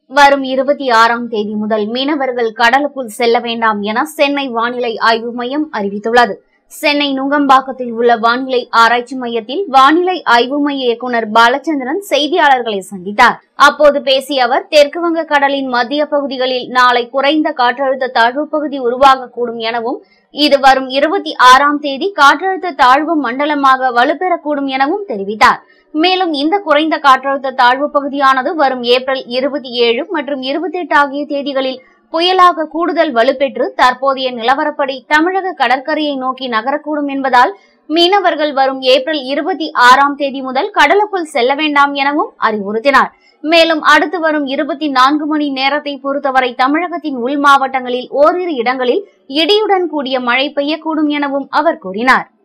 வரும் இருபத்தி ஆறாம் தேதி முதல் மீனவர்கள் கடலுக்குள் செல்ல வேண்டாம் என சென்னை வானிலை ஆய்வு மையம் அறிவித்துள்ளது சென்னை நுங்கம்பாக்கத்தில் உள்ள வானிலை ஆராய்ச்சி மையத்தில் வானிலை ஆய்வு மைய இயக்குநர் பாலச்சந்திரன் செய்தியாளர்களை சந்தித்தார் அப்போது பேசிய அவர் தெற்கு வங்க கடலின் மத்திய பகுதிகளில் நாளை குறைந்த காற்றழுத்த தாழ்வு பகுதி உருவாகக்கூடும் எனவும் இது வரும் இருபத்தி ஆறாம் தேதி காற்றழுத்த தாழ்வு மண்டலமாக வலுப்பெறக்கூடும் எனவும் தெரிவித்தார் மேலும் இந்த குறைந்த காற்றழுத்த தாழ்வு பகுதியானது வரும் ஏப்ரல் இருபத்தி ஏழு மற்றும் இருபத்தி எட்டு ஆகிய தேதிகளில் புயலாக கூடுதல் வலுப்பெற்று தற்போதைய நிலவரப்படி தமிழக கடற்கரையை நோக்கி நகரக்கூடும் என்பதால் மீனவர்கள் வரும் ஏப்ரல் இருபத்தி ஆறாம் தேதி முதல் கடலுக்குள் செல்ல வேண்டாம் எனவும் அறிவுறுத்தினார் மேலும் அடுத்து வரும் இருபத்தி நான்கு மணி நேரத்தை பொறுத்தவரை தமிழகத்தின் உள் மாவட்டங்களில் ஓரிரு இடங்களில் இடியுடன் கூடிய மழை பெய்யக்கூடும் எனவும் அவர் கூறினார்